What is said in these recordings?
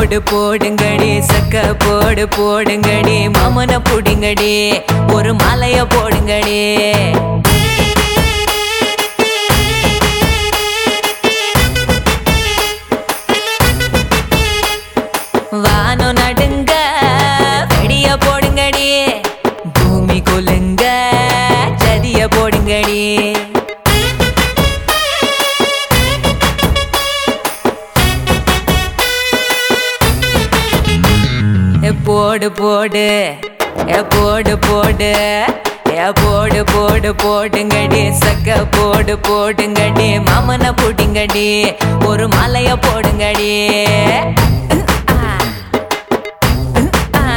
போடு போடுங்கடி சக்க போடு போடுங்கடி மாமன புடிங்கடி ஒரு மாலைய போடுங்கடி வானம் நடுங்க வெடிய போடுங்கடி பூமி கொலுங்க சதிய போடுங்கடி ஏ போடு போடு ஏ போடு போடு ஏ போடு போடு போடுங்கடி சக்க போடு போடுங்கடி மாமன புடிங்கடி ஒரு மலைய போடுங்கடி ஆ. ஆ.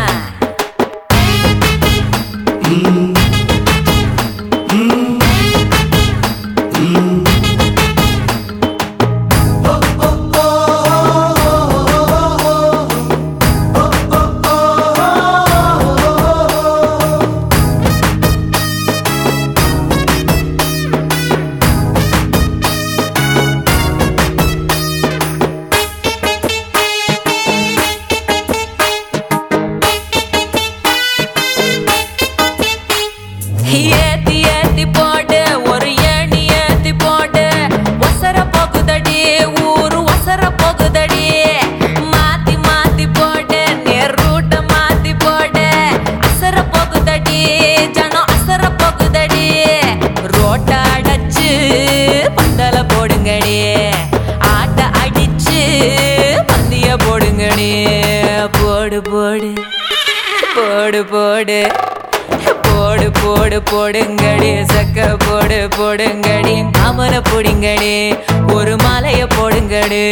ஏத்தி ஏத்தி போடு ஒரு ஏணி ஏத்தி போடு ஒசர போகுதடி ஊரு ஒசர போகுதடி மாத்தி மாத்தி போடு நேர் ரூட்ட மாத்தி போடு அசர போகுதடி ஜனம் அசர போகுதடி ரோட்ட அடைச்சு பந்தல போடுங்கடி ஆட்ட அடிச்சு பந்திய போடுங்கடி போடு போடு போடு போடு போடு போடு போடுங்கடி சக்க போடு போடுங்கடி மாமன போடுங்கடி ஒரு மாலைய போடுங்கடி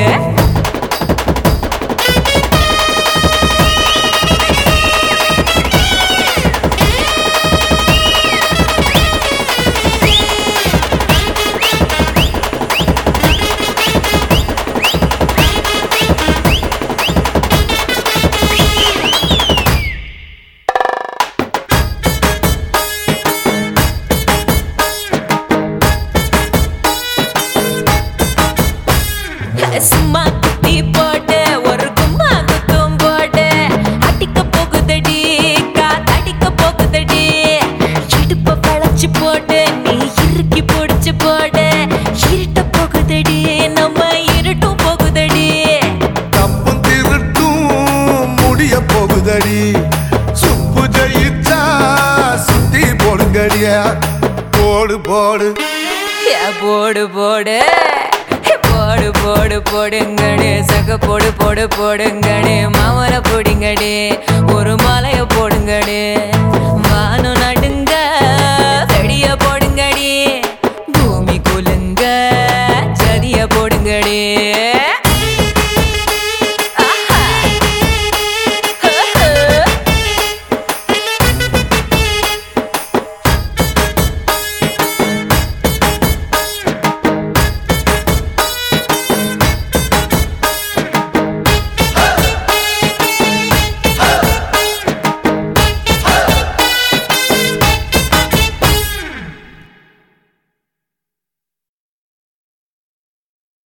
சும்மா குத்தி போட்டு ஒரு கும்மா குத்தும் போட்டு அடிக்க போகுதடி காத்தடிக்க போகுதடி இடுப்ப வளைச்சு போட்டு நீ இறுக்கி பிடிச்சு போடு இருட்ட போகுதடி நம்ம இருட்டும் போகுதடி தப்பும் திருட்டும் முடிய போகுதடி சுப்பு ஜெயிச்சா சுத்தி போடுங்கடிய போடு போடு ஏ போடு போடு ஏ போடு போடு போடுங்கடி சக போடு போடு போடுங்கடி மாமர போடுங்கடி ஒரு மாலைய போடுங்கடி வானம்